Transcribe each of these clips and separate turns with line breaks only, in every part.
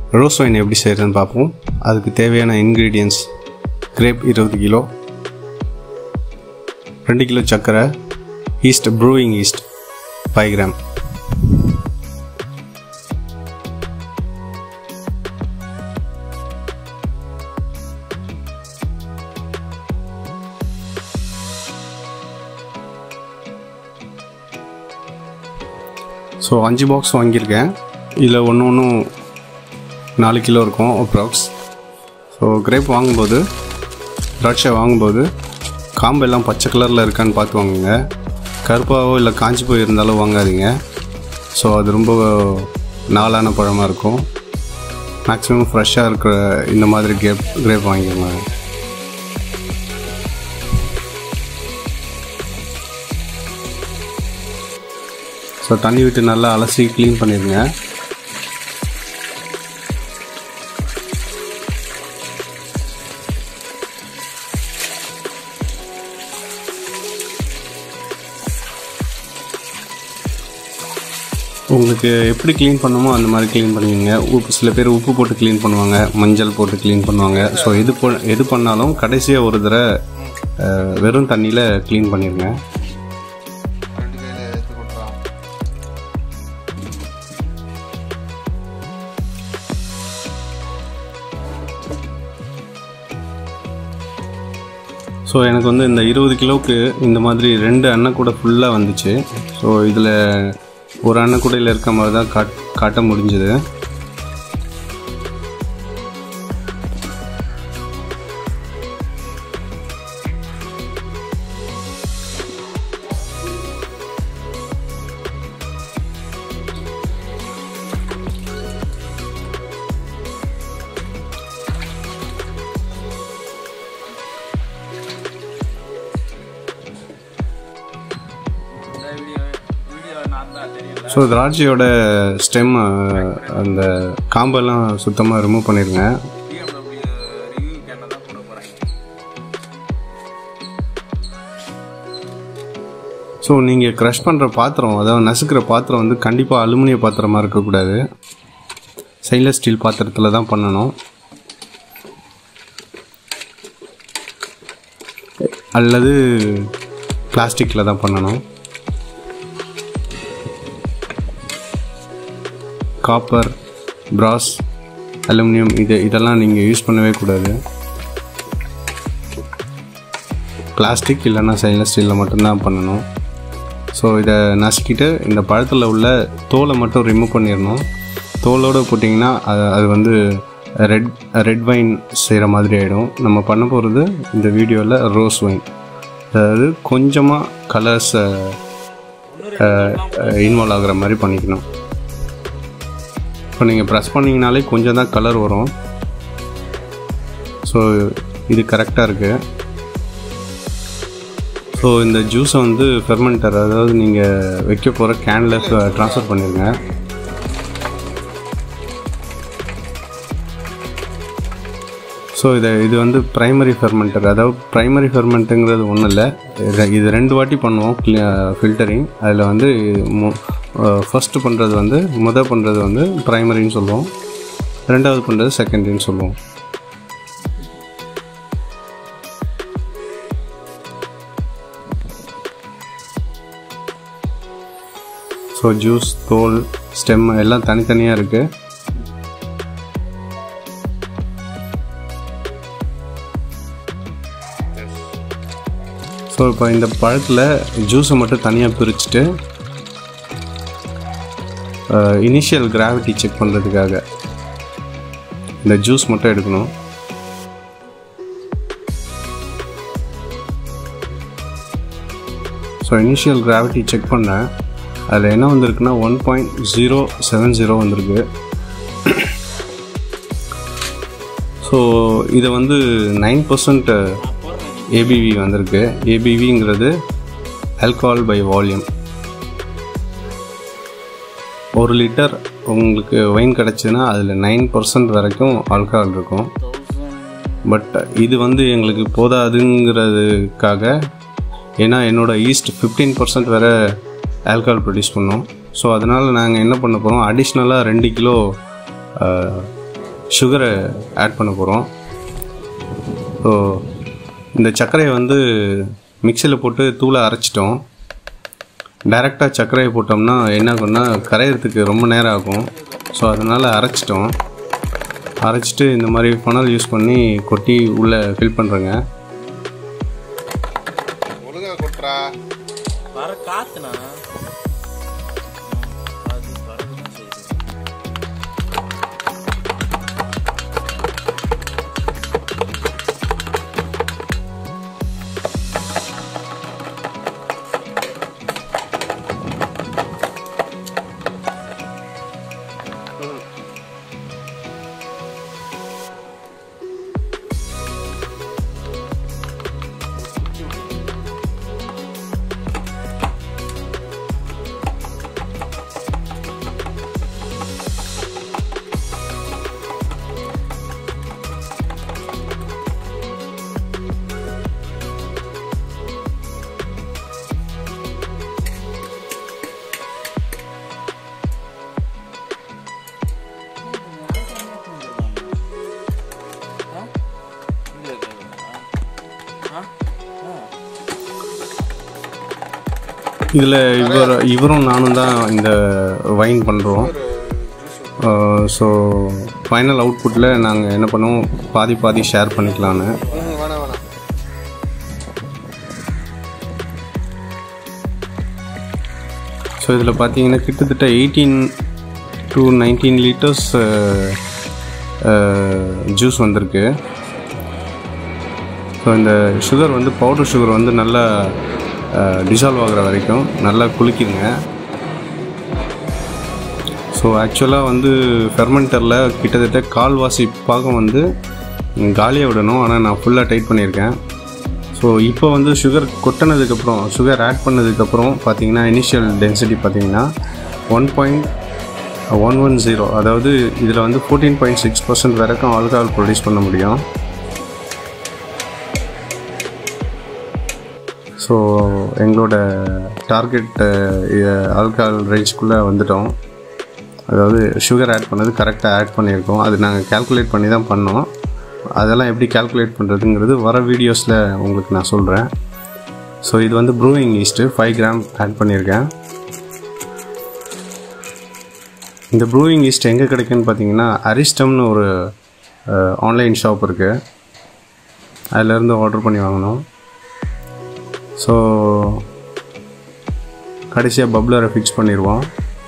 Rose wine எப்படி செய்கிறதுன்னு பார்ப்போம் அதுக்கு தேவையான இன்க்ரீடியன்ஸ் கிரேப் இருபது கிலோ ரெண்டு கிலோ சர்க்கரை yeast brewing yeast five gram so அஞ்சு பாக்ஸ் வாங்கியிருக்கேன் இதில் ஒன்று ஒன்றும் நாலு கிலோ இருக்கும் அப்ராக்ஸ் ஸோ கிரேப் வாங்கும்போது திராட்சை வாங்கும்போது காம்பு எல்லாம் பச்சை கலரில் இருக்கான்னு பார்த்து வாங்குங்க கருப்பாவோ இல்லை காஞ்சி போய் இருந்தாலும் வாங்காதீங்க ஸோ அது ரொம்ப நாளான பழமாக இருக்கும் மேக்ஸிமம் ஃப்ரெஷ்ஷாக இருக்கிற இந்த மாதிரி கிரேப் கிரேப் வாங்கிக்கோங்க ஸோ தண்ணி விட்டு நல்லா அலசி க்ளீன் பண்ணிடுங்க உங்களுக்கு எப்படி க்ளீன் பண்ணுமோ அந்த மாதிரி க்ளீன் பண்ணுவீங்க உப்பு சில பேர் உப்பு போட்டு க்ளீன் பண்ணுவாங்க மஞ்சள் போட்டு க்ளீன் பண்ணுவாங்க ஸோ எது போ எது பண்ணாலும் கடைசியாக ஒரு தடவை அஹ், வெறும் தண்ணியில் க்ளீன் பண்ணிடுங்க
ரெண்டு கையில் எடுத்து கொடுத்தான்
ஸோ எனக்கு வந்து இந்த இருபது கிலோவுக்கு இந்த மாதிரி ரெண்டு அன்னை கூட ஃபுல்லாக வந்துச்சு ஸோ இதில் ஒரு அன்னை கூடையில் இருக்க மாதிரி தான் காட் காட்ட முடிஞ்சுது
இந்த வீடியோ வீடியோ நான் தான் தெரியல
ஸோ திராட்சையோட ஸ்டெம் அந்த காம்பெல்லாம் சுத்தமாக ரிமூவ் பண்ணிடுங்க
பிஎம்டபிள்யூ ரிவ்யூக்கு என்ன தான் கூட போகிறாங்க
ஸோ நீங்கள் க்ரஷ் பண்ணுற பாத்திரம் அதாவது நசுக்கிற பாத்திரம் வந்து கண்டிப்பாக அலுமினிய பாத்திரமாக இருக்கக்கூடாது ஸ்டெயின்லெஸ் ஸ்டீல் பாத்திரத்தில் தான் பண்ணணும் அல்லது பிளாஸ்டிக்கில் தான் பண்ணணும் காப்பர் பிராஸ் அலுமினியம் இது இதெல்லாம் நீங்கள் யூஸ் பண்ணவே கூடாது பிளாஸ்டிக் இல்லைன்னா ஸ்டெயின்லெஸ் ஸ்டீலில் மட்டும்தான் பண்ணணும் ஸோ இதை நசுக்கிட்டு இந்த பழத்தில் உள்ள தோலை மட்டும் ரிமூவ் பண்ணிடணும் தோலோடு போட்டிங்கன்னா அது அது வந்து ரெட் ரெட் வைன் செய்கிற மாதிரி ஆகிடும் நம்ம பண்ண போகிறது இந்த வீடியோவில் ரோஸ் வைன் அதாவது கொஞ்சமாக கலர்ஸை இன்வால்வ் ஆகுற மாதிரி பண்ணிக்கணும் இப்போ நீங்கள் ப்ரெஸ் பண்ணிங்கனாலே கொஞ்சம் தான் கலர் வரும் ஸோ இது கரெக்டாக இருக்குது ஸோ இந்த ஜூஸை வந்து ஃபெர்மெண்டர் அதாவது நீங்கள் வைக்க போகிற கேனில் ட்ரான்ஸ்ஃபர் பண்ணிடுங்க ஸோ இதை இது வந்து ப்ரைமரி ஃபெர்மெண்டர் அதாவது ப்ரைமரி ஃபெர்மெண்ட்டுங்கிறது ஒன்றும் இல்லை இது- இது ரெண்டு வாட்டி பண்ணுவோம் ஃபில்டரிங் அதில் வந்து ஃபஸ்ட்டு பண்ணுறது வந்து முத பண்ணுறது வந்து ப்ரைமரின்னு சொல்லுவோம் ரெண்டாவது பண்ணுறது செகண்டரின்னு சொல்லுவோம் ஸோ ஜூஸ் தோல் ஸ்டெம் எல்லாம் தனித்தனியாக இருக்குது ஸோ இப்போ இந்த பழத்தில் ஜூஸை மட்டும் தனியாக பிரிச்சுட்டு இனிஷியல் கிராவிட்டி செக் பண்ணுறதுக்காக இந்த ஜூஸ் மட்டும் எடுக்கணும் ஸோ இனிஷியல் கிராவிட்டி செக் பண்ணேன் அதில் என்ன வந்திருக்குன்னா one point zero seven zero வந்திருக்கு ஸோ இதை வந்து நைன் பர்சன்ட் ஏபிவி வந்திருக்கு ஏபிவிங்கிறது ஆல்கஹால் பை வால்யூம் ஒரு லிட்டர் உங்களுக்கு ஒயின் கிடச்சுன்னா அதில் நைன் பர்சன்ட் வரைக்கும் ஆல்கஹால் இருக்கும் பட் இது வந்து எங்களுக்கு போதாதுங்கிறதுக்காக ஏன்னா என்னோட ஈஸ்ட் ஃபிஃப்டீன் பர்சன்ட் வேறு ஆல்கஹால் ப்ரொடியூஸ் பண்ணோம் ஸோ அதனால் நாங்கள் என்ன பண்ண போகிறோம் அடிஷ்னலாக ரெண்டு கிலோ சுகரை ஆட் பண்ண போகிறோம் ஸோ இந்த சர்க்கரையை வந்து மிக்சியில் போட்டு தூளை அரைச்சிட்டோம் டைரெக்டாக சர்க்கரையை போட்டோம்னா என்ன ஆகும்னா கரையிறதுக்கு ரொம்ப நேரம் ஆகும் ஸோ அதனால் அரைச்சிட்டோம் அரைச்சிட்டு இந்த மாதிரி ஃபனல் யூஸ் பண்ணி கொட்டி உள்ளே ஃபில் பண்ணுறேங்க
ஒழுங்கா கொட்டுறா
வர காத்துனா அது வரணும் சரி இங்க இருக்கா? ஆ? ஆ.
இதில் இவர் இவரும் நானும் தான் இந்த வைன் பண்ணுறோம் ஸோ ஃபைனல் அவுட்புட்டில் நாங்கள் என்ன பண்ணுவோம் பாதி பாதி ஷேர் பண்ணிக்கலான்னு
ம் வேணாம் வேணாம்
ஸோ இதில் பார்த்தீங்கன்னா கிட்டத்தட்ட eighteen to nineteen litres juice வந்திருக்கு ஸோ இந்த சுகர் வந்து பவுடர் சுகர் வந்து நல்லா டிசால்வ் ஆகுற வரைக்கும் நல்லா குளிக்குங்க ஸோ ஆக்சுவலாக வந்து ஃபெர்மெண்டரில் கிட்டத்தட்ட கால்வாசி பாகம் வந்து காலியாக விடணும் ஆனால் நான் ஃபுல்லாக டைட் பண்ணியிருக்கேன் ஸோ இப்போ வந்து சுகர் கொட்டினதுக்கப்புறம் சுகர் ஆட் பண்ணதுக்கப்புறம் பார்த்தீங்கன்னா இனிஷியல் டென்சிட்டி பார்த்தீங்கன்னா one point one one zero அதாவது இதில் வந்து ஃபோர்டீன் பாயிண்ட் சிக்ஸ் பர்சன்ட் வரைக்கும் ஆல்கஹால் ப்ரொடியூஸ் பண்ண முடியும் ஸோ எங்களோட டார்கெட் ஆல்கஹால் ரேஞ்சுக்குள்ளே வந்துட்டோம் அதாவது சுகர் ஆட் பண்ணது கரெக்டாக ஆட் பண்ணியிருக்கோம் அது நாங்கள் கால்குலேட் பண்ணி தான் பண்ணோம் அதெல்லாம் எப்படி கால்குலேட் பண்ணுறதுங்கிறது வர வீடியோஸில் உங்களுக்கு நான் சொல்கிறேன் ஸோ இது வந்து brewing yeast five gram add பண்ணியிருக்கேன் இந்த ப்ரூவிங் ஈஸ்ட் எங்கே கிடைக்குன்னு பார்த்தீங்கன்னா அரிஸ்டம்னு ஒரு ஆன்லைன் ஷாப் இருக்குது அதிலேருந்து ஆர்டர் பண்ணி வாங்கினோம் ஸோ கடைசியாக பப்ளரை ஃபிக்ஸ் பண்ணிடுவோம்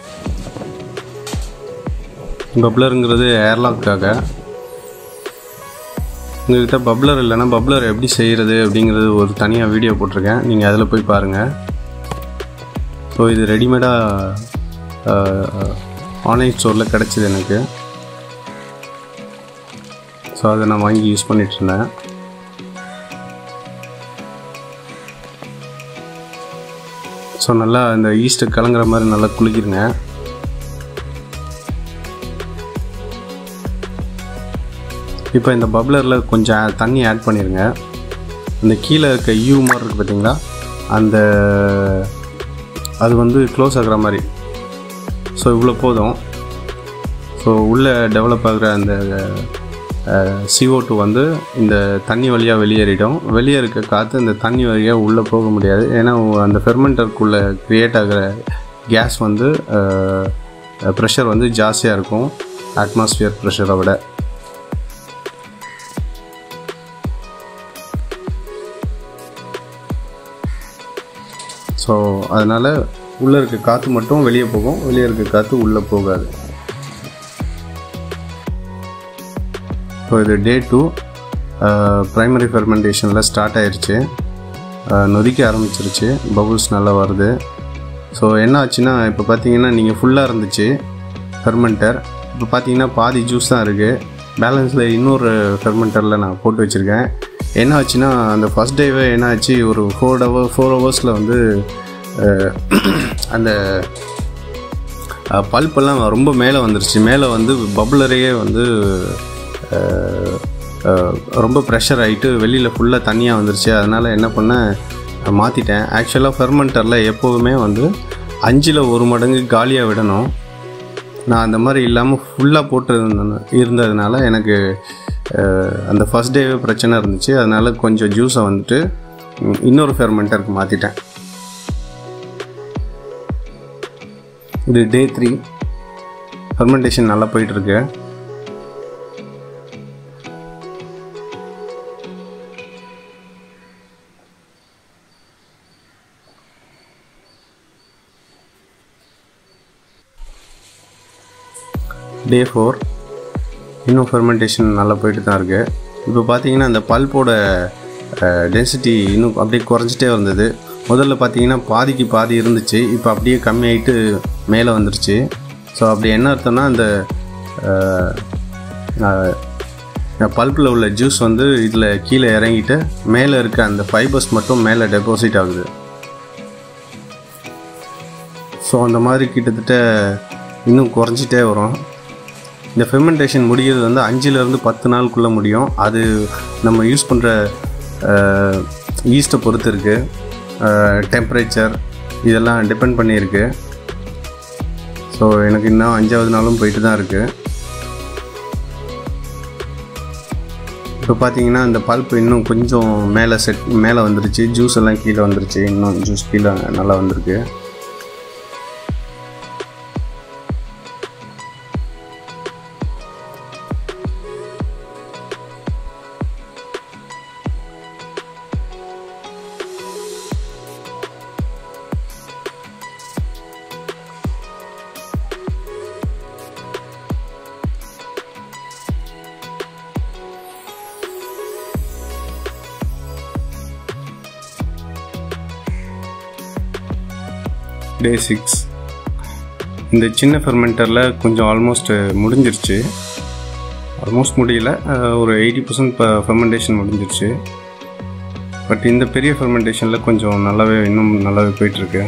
பப்ளருங்கிறது ஏர்லாக்காக உங்கள்கிட்ட பப்ளர் இல்லைன்னா பப்ளர் எப்படி செய்கிறது அப்படிங்கிறது ஒரு தனியாக வீடியோ போட்டிருக்கேன் நீங்கள் அதில் போய் பாருங்கள் ஸோ இது ரெடிமேடாக ஆன்லைன் ஸ்டோரில் கிடச்சிது எனக்கு ஸோ அதை நான் வாங்கி யூஸ் பண்ணிட்டு இருந்தேன் ஸோ நல்லா இந்த ஈஸ்ட்டு கலங்குற மாதிரி நல்லா குளிக்கிருங்க இப்போ இந்த பப்ளரில் கொஞ்சம் தண்ணி ஆட் பண்ணிடுங்க இந்த கீழே இருக்க யூ மாதிரி இருக்குது பார்த்தீங்களா அந்த அது வந்து க்ளோஸ் ஆகுற மாதிரி ஸோ இவ்வளோ போதும் ஸோ உள்ளே டெவலப் ஆகுற அந்த CO2 டூ வந்து இந்த தண்ணி வழியாக வெளியேறிடும் வெளியே இருக்க காற்று இந்த தண்ணி வழியாக உள்ளே போக முடியாது ஏன்னா அந்த ஃபெர்மெண்டருக்குள்ளே க்ரியேட் ஆகிற கேஸ் வந்து ப்ரெஷர் வந்து ஜாஸ்தியாக இருக்கும் அட்மாஸ்பியர் ப்ரெஷரை விட ஸோ அதனால் உள்ளே இருக்க காற்று மட்டும் வெளியே போகும் வெளியே இருக்க காற்று உள்ளே போகாது ஸோ இது டே டூ ப்ரைமரி ஃபெர்மெண்டேஷனில் ஸ்டார்ட் ஆயிருச்சு அஹ், நொதிக்க ஆரம்பிச்சிருச்சு பபுள்ஸ் நல்லா வருது ஸோ என்ன ஆச்சுன்னா இப்போ பார்த்தீங்கன்னா நீங்கள் ஃபுல்லாக இருந்துச்சு ஃபெர்மெண்டர் இப்போ பார்த்தீங்கன்னா பாதி ஜூஸ் தான் இருக்குது பேலன்ஸில் இன்னொரு ஃபெர்மெண்டரில் நான் போட்டு வச்சுருக்கேன் என்ன ஆச்சுன்னா அந்த ஃபஸ்ட் டேவே என்ன ஆச்சு ஒரு ஃபோர் ஹவர் ஃபோர் ஹவர்ஸில் வந்து அஹ், அந்த பல்பெல்லாம் ரொம்ப மேலே வந்துருச்சு மேலே வந்து பபுளரையே வந்து அஹ், அஹ், ரொம்ப ப்ரெஷர் ஆகிட்டு வெளியில் ஃபுல்லாக தண்ணியாக வந்துருச்சு அதனால் என்ன பண்ணேன் மாற்றிட்டேன் ஆக்சுவலாக ஃபெர்மெண்டரில் எப்போவுமே வந்து அஞ்சில் ஒரு மடங்கு காலியாக விடணும் நான் அந்த மாதிரி இல்லாமல் ஃபுல்லாக போட்டு இருந்தேன் இருந்ததுனால எனக்கு அஹ், அந்த ஃபஸ்ட் டேவே பிரச்சனை இருந்துச்சு அதனால் கொஞ்சம் ஜூஸை வந்துட்டு ம், இன்னொரு ஃபெர்மெண்டருக்கு மாற்றிட்டேன் இது டே த்ரீ ஃபெர்மெண்டேஷன் நல்லா போயிட்டுருக்கு டே ஃபோர் இன்னும் ஃபெர்மெண்டேஷன் நல்லா போயிட்டு தான் இருக்குது இப்போ பார்த்தீங்கன்னா அந்த பல்போட டென்சிட்டி இன்னும் அப்படியே குறைஞ்சிட்டே வந்தது முதல்ல பார்த்தீங்கன்னா பாதிக்கு பாதி இருந்துச்சு இப்போ அப்படியே கம்மியாயிட்டு மேலே வந்துருச்சு ஸோ அப்படி என்ன அர்த்தம்னா அந்த பல்பில் உள்ள ஜூஸ் வந்து இதில் கீழே இறங்கிட்டு மேலே இருக்க அந்த ஃபைபர்ஸ் மட்டும் மேலே டெபாசிட் ஆகுது ஸோ அந்த மாதிரி கிட்டத்தட்ட இன்னும் குறைஞ்சிட்டே வரும் இந்த ஃபெர்மெண்டேஷன் முடிகிறது வந்து அஞ்சுலேருந்து பத்து நாளுக்குள்ளே முடியும் அது நம்ம யூஸ் பண்ணுற ஈஸ்ட்டை பொறுத்து இருக்குது டெம்பரேச்சர் இதெல்லாம் டிபெண்ட் பண்ணியிருக்கு ஸோ எனக்கு இன்னும் அஞ்சாவது நாளும் போயிட்டு தான் இருக்குது இப்போ பார்த்தீங்கன்னா இந்த பல்ப் இன்னும் கொஞ்சம் மேலே செட் மேலே வந்துருச்சு ஜூஸ் எல்லாம் கீழே வந்துருச்சு இன்னும் ஜூஸ் கீழே நல்லா வந்திருக்கு டே சிக்ஸ் இந்த சின்ன ஃபெர்மெண்டரில் கொஞ்சம் ஆல்மோஸ்ட் முடிஞ்சிருச்சு ஆல்மோஸ்ட் முடியல அஹ், ஒரு எயிட்டி பர்சன்ட் ஃபெர்மெண்டேஷன் முடிஞ்சிருச்சு பட் இந்த பெரிய ஃபெர்மெண்டேஷனில் கொஞ்சம் நல்லாவே இன்னும் நல்லாவே போயிட்டுருக்கு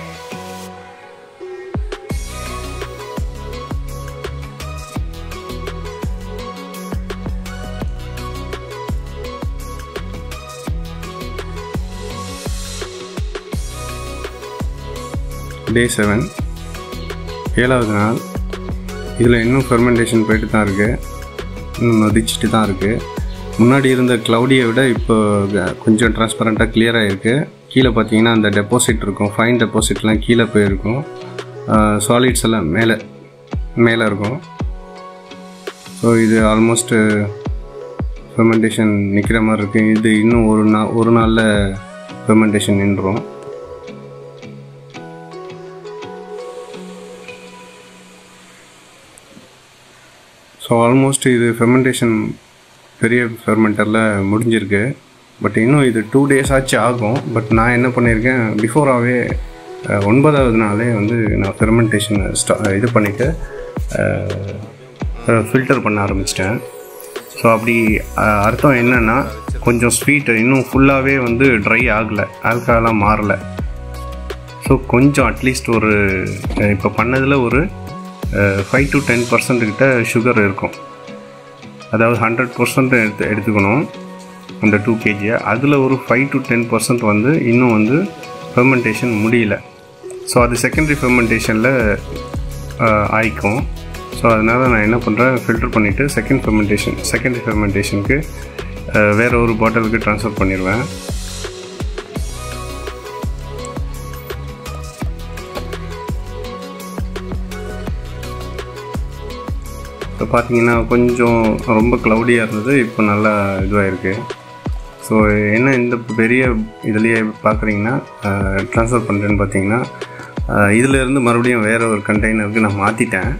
டே செவன் ஏழாவது நாள் இதில் இன்னும் ஃபெர்மெண்டேஷன் போயிட்டு தான் இருக்குது இன்னும் நொதிச்சிட்டு தான் இருக்குது முன்னாடி இருந்த க்ளவுடியை விட இப்போ க- கொஞ்சம் டிரான்ஸ்பரண்ட்டாக கிளியராக இருக்குது கீழே பார்த்தீங்கன்னா அந்த டெபாசிட் இருக்கும் ஃபைன் டெபாசிட்லாம் கீழே போயிருக்கும் சாலிட்ஸ் எல்லாம் மேலே மேலே இருக்கும் ஸோ இது ஆல்மோஸ்ட்டு ஃபெர்மெண்டேஷன் நிற்கிற மாதிரி இருக்குது இது இன்னும் ஒரு நாள் ஒரு நாளில் ஃபெர்மெண்டேஷன் நின்றுரும் ஸோ ஆல்மோஸ்ட் இது ஃபெர்மெண்டேஷன் பெரிய ஃபெர்மெண்டரில் முடிஞ்சிருக்கு பட் இன்னும் இது டூ டேஸ் ஆச்சு ஆகும் பட் நான் என்ன பண்ணியிருக்கேன் பிஃபோராகவே ஒன்பதாவது நாளே வந்து நான் ஃபெர்மெண்டேஷன் ஸ்டா இது பண்ணிவிட்டு ஃபில்டர் பண்ண ஆரம்பிச்சிட்டேன் ஸோ அப்படி அஹ், அர்த்தம் என்னென்னா கொஞ்சம் ஸ்வீட் இன்னும் ஃபுல்லாகவே வந்து ட்ரை ஆகலை ஆல்கஹாலாக மாறலை ஸோ கொஞ்சம் அட்லீஸ்ட் ஒரு இப்போ பண்ணதில் ஒரு ஃபைவ் டு டென் பர்சன்ட் கிட்ட சுகர் இருக்கும் அதாவது ஹண்ட்ரட் பர்சன்ட் எடுத்து எடுத்துக்கணும் அந்த டூ கேஜியை அதில் ஒரு ஃபைவ் டு டென் பர்சன்ட் வந்து இன்னும் வந்து ஃபெர்மெண்டேஷன் முடியல ஸோ அது செகண்டரி ஃபெர்மெண்டேஷனில் ஆயிக்கும் ஸோ அதனால் நான் என்ன பண்ணுறேன் ஃபில்டர் பண்ணிவிட்டு செகண்ட் ஃபெர்மெண்டேஷன் செகண்டரி ஃபெர்மெண்டேஷனுக்கு வேறு ஒரு பாட்டிலுக்கு ட்ரான்ஸ்ஃபர் பண்ணிடுவேன் இப்போ பார்த்தீங்கன்னா கொஞ்சம் ரொம்ப க்ளவுடியாக இருந்தது இப்போ நல்லா இதுவாக இருக்குது ஸோ என்ன இந்த பெரிய இதுலேயே பார்க்குறீங்கன்னா ட்ரான்ஸ்ஃபர் பண்ணுறேன்னு பார்த்தீங்கன்னா அஹ், இதுல இருந்து மறுபடியும் வேறு ஒரு கண்டெய்னருக்கு நான் மாற்றிட்டேன்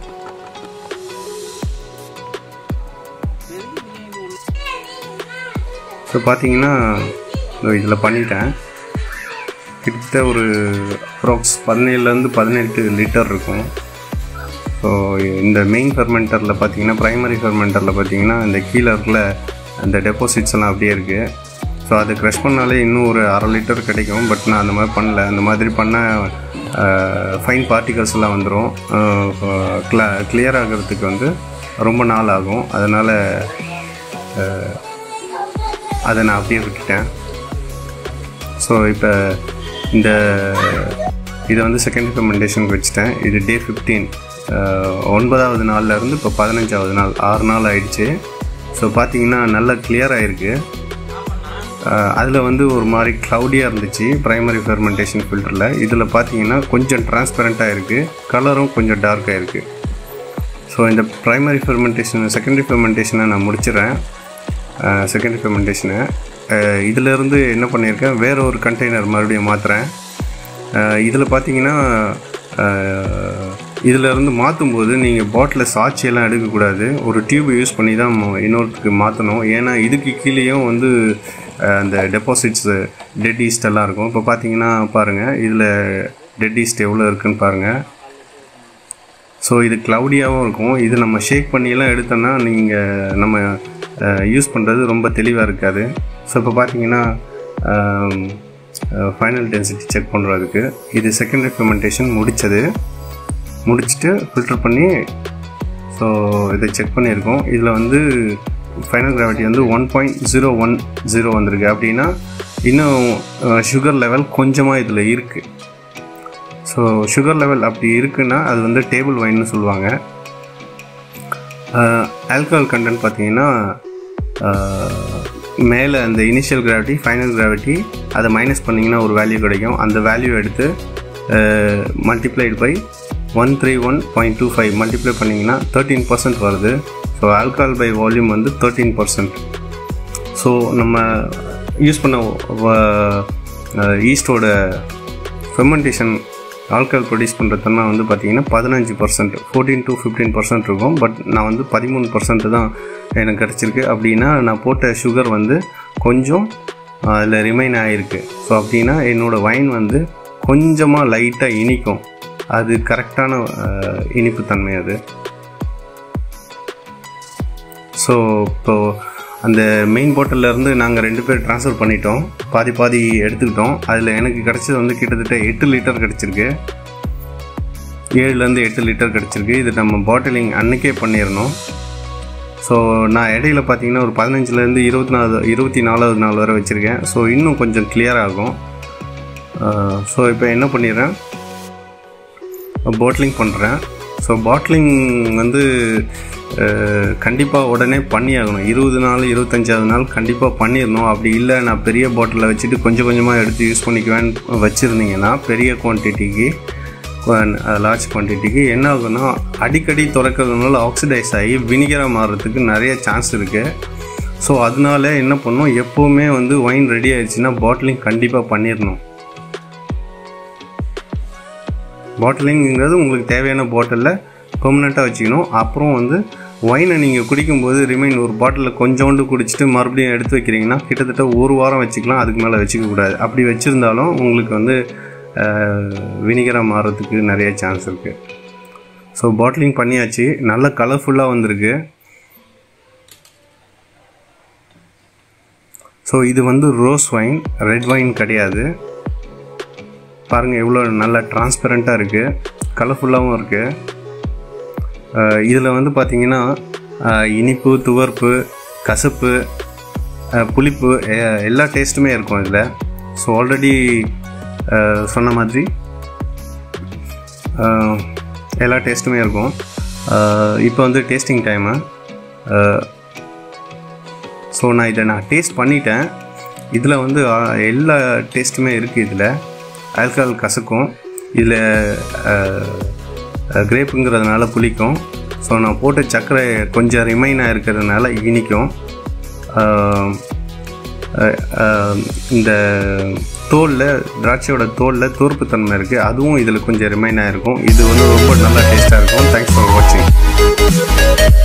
ஸோ பார்த்தீங்கன்னா இதில் பண்ணிட்டேன் கிட்டத்தட்ட ஒரு அப்ராக்ஸ் பதினேழுலேருந்து பதினெட்டு லிட்டர் இருக்கும் ஸோ இந்த மெயின் ஃபெர்மெண்டரில் பார்த்தீங்கன்னா ப்ரைமரி ஃபெர்மெண்டரில் பார்த்தீங்கன்னா இந்த கீழே இருக்கிற அந்த டெபாசிட்ஸ் எல்லாம் அப்படியே இருக்குது ஸோ அது க்ரஷ் பண்ணாலே இன்னும் ஒரு அரை லிட்டர் கிடைக்கும் பட் நான் அந்த மாதிரி பண்ணல அந்த மாதிரி பண்ண ஃபைன் பார்ட்டிகல்ஸ் எல்லாம் வந்துடும் கிள கிளியர் ஆகிறதுக்கு வந்து ரொம்ப நாள் ஆகும் அதனால் அதை நான் அப்படியே விட்டுட்டேன் ஸோ இப்போ இந்த இதை வந்து செகண்ட் ஃபெர்மெண்டேஷனுக்கு வச்சுட்டேன் இது டே ஃபிஃப்டீன் அஹ், ஒன்பதாவது நாள்ல இருந்து இப்போ பதினஞ்சாவது நாள் ஆறு நாள் ஆயிடுச்சு ஸோ பார்த்தீங்கன்னா நல்லா கிளியர் ஆயிருக்கு அதில் வந்து ஒரு மாதிரி க்ளவுடியாக இருந்துச்சு ப்ரைமரி ஃபெர்மெண்டேஷன் ஃபில்டரில் இதில் பார்த்தீங்கன்னா கொஞ்சம் டிரான்ஸ்பரண்ட்டாக இருக்குது கலரும் கொஞ்சம் டார்க்காக இருக்குது ஸோ இந்த ப்ரைமரி ஃபெர்மெண்டேஷன் செகண்டரி ஃபெர்மெண்டேஷனை நான் முடிச்சிடுறேன் செகண்டரி ஃபெர்மெண்டேஷனை இதிலேருந்து என்ன பண்ணியிருக்கேன் வேற ஒரு கண்டெய்னர் மறுபடியும் மாற்றுறேன் இதில் பார்த்தீங்கன்னா இதில் இருந்து மாற்றும் போது நீங்கள் பாட்டில் சாட்சியெல்லாம் எடுக்கக்கூடாது ஒரு டியூப் யூஸ் பண்ணி தான் ம- இன்னொருத்துக்கு மாற்றணும் ஏன்னா இதுக்கு கீழேயும் வந்து அஹ், அந்த டெபாசிட்ஸ் டெட் ஈஸ்ட் எல்லாம் இருக்கும் இப்போ பார்த்தீங்கன்னா பாருங்கள் இதில் டெட் ஈஸ்ட் எவ்வளோ இருக்குன்னு பாருங்கள் ஸோ இது க்ளவுடியாகவும் இருக்கும் இது நம்ம ஷேக் பண்ணியெல்லாம் எடுத்தோன்னா நீங்கள் நம்ம யூஸ் பண்ணுறது ரொம்ப தெளிவாக இருக்காது ஸோ இப்போ பார்த்தீங்கன்னா ஃபைனல் டென்சிட்டி செக் பண்ணுறதுக்கு இது செகண்டரி ஃபெர்மெண்டேஷன் முடித்தது முடிச்சுட்டு ஃபில்டர் பண்ணி ஸோ இதை செக் பண்ணியிருக்கோம் இதில் வந்து ஃபைனல் கிராவிட்டி வந்து one point zero one zero வந்திருக்கு அப்படின்னா இன்னும் சுகர் லெவல் கொஞ்சமாக இதில் இருக்குது ஸோ சுகர் லெவல் அப்படி இருக்குன்னா அது வந்து டேபிள் வைன்னு சொல்லுவாங்க ஆல்கஹால் கண்டென்ட் பார்த்தீங்கன்னா மேலே அந்த இனிஷியல் கிராவிட்டி ஃபைனல் கிராவிட்டி அதை மைனஸ் பண்ணிங்கன்னா ஒரு வேல்யூ கிடைக்கும் அந்த வேல்யூ எடுத்து multiplied by one three one point two five multiply பண்ணிங்கன்னா தேர்ட்டீன் பர்சன்ட் வருது ஸோ ஆல்கஹால் பை வால்யூம் வந்து தேர்ட்டீன் பர்சன்ட் ஸோ நம்ம யூஸ் பண்ண ஈஸ்டோட ஃபெர்மெண்டேஷன் ஆல்கஹால் ப்ரொடியூஸ் பண்ணுறதுனா வந்து பார்த்தீங்கன்னா பதினஞ்சு percent fourteen to fifteen percent இருக்கும் பட் நான் வந்து பதிமூணு பர்சன்ட் தான் எனக்கு கிடச்சிருக்கு அப்படின்னா நான் போட்ட சுகர் வந்து கொஞ்சம் அதில் ரிமைன் ஆகிருக்கு ஸோ அப்படின்னா என்னோடய வைன் வந்து கொஞ்சமாக லைட்டாக இனிக்கும் அது கரெக்டான இனிப்புத்தன்மை அது ஸோ இப்போது அந்த மெயின் இருந்து நாங்கள் ரெண்டு பேர் ட்ரான்ஸ்ஃபர் பண்ணிட்டோம் பாதி பாதி எடுத்துக்கிட்டோம் அதில் எனக்கு கிடச்சது வந்து கிட்டத்தட்ட எட்டு லிட்டர் கிடச்சிருக்கு ஏழுலேருந்து எட்டு லிட்டர் கிடச்சிருக்கு இது நம்ம பாட்டிலிங் அன்னைக்கே பண்ணிடணும் ஸோ நான் இடையில பார்த்தீங்கன்னா ஒரு பதினஞ்சுலேருந்து இருபத்தி நாலு இருபத்தி நாலாவது நாள் வரை வச்சுருக்கேன் ஸோ இன்னும் கொஞ்சம் clear ஆகும் ஸோ இப்போ என்ன பண்ணிடுறேன் பாட்லிங் பண்ணுறேன் ஸோ பாட்லிங் வந்து கண்டிப்பாக உடனே பண்ணி ஆகணும் இருபது நாள் இருபத்தஞ்சாவது நாள் கண்டிப்பாக பண்ணிடணும் அப்படி இல்லை நான் பெரிய பாட்டிலில் வச்சுட்டு கொஞ்சம் கொஞ்சமாக எடுத்து யூஸ் பண்ணிக்குவேன்னு வச்சுருந்தீங்கன்னா பெரிய குவான்டிட்டிக்கு லார்ஜ் குவான்டிட்டிக்கு என்ன ஆகும்னா அடிக்கடி திறக்கிறதுனால ஆக்சிடைஸ் ஆகி வினிகராக மாறுறதுக்கு நிறைய சான்ஸ் இருக்குது ஸோ அதனால என்ன பண்ணணும் எப்போவுமே வந்து ஒயின் ரெடி ஆயிடுச்சுன்னா பாட்டிலிங் கண்டிப்பாக பண்ணிடணும் பாட்டிலிங்கிறது உங்களுக்கு தேவையான பாட்டிலில் பெர்மனெண்ட்டாக வச்சுக்கணும் அப்புறம் வந்து ஒயினை நீங்கள் குடிக்கும்போது ரிமைன் ஒரு பாட்டிலில் கொஞ்சோண்டு குடிச்சிட்டு மறுபடியும் எடுத்து வைக்கிறீங்கன்னா கிட்டத்தட்ட ஒரு வாரம் வச்சுக்கலாம் அதுக்கு மேலே வச்சுக்க கூடாது அப்படி வச்சுருந்தாலும் உங்களுக்கு வந்து வினிகராக மாறுறதுக்கு நிறைய சான்ஸ் இருக்குது ஸோ பாட்டிலிங் பண்ணியாச்சு நல்ல கலர்ஃபுல்லாக வந்திருக்கு ஸோ இது வந்து ரோஸ் வைன் ரெட் வைன் கிடையாது பாருங்கள் எவ்வளோ நல்லா டிரான்ஸ்பரண்ட்டாக இருக்குது கலர்ஃபுல்லாகவும் இருக்குது இதில் வந்து பார்த்திங்கன்னா அஹ், இனிப்பு துவர்ப்பு கசப்பு அஹ், புளிப்பு எ- எல்லா டேஸ்ட்டுமே இருக்கும் இதில் ஸோ ஆல்ரெடி சொன்ன மாதிரி அஹ், எல்லா டேஸ்ட்டுமே இருக்கும் இப்போ வந்து டேஸ்டிங் டைமு ஸோ நான் இதை நான் டேஸ்ட் பண்ணிட்டேன் இதில் வந்து ஆ, எல்லா டேஸ்ட்டுமே இருக்குது இதில் ஆல்கஹால் கசக்கும் இதில் கிரேப்புங்கிறதுனால புளிக்கும் ஸோ நான் போட்ட சர்க்கரை கொஞ்சம் ரிமைனாக இருக்கிறதுனால இனிக்கும் ஆஹ், ஆஹ், ஆஹ், இந்த தோலில் திராட்சையோட தோலில் தோற்புத்தன்மை இருக்குது அதுவும் இதில் கொஞ்சம் ரிமைனாக இருக்கும் இது வந்து ரொம்ப நல்லா டேஸ்ட்டாக இருக்கும் தேங்க்ஸ் ஃபார் வாட்சிங்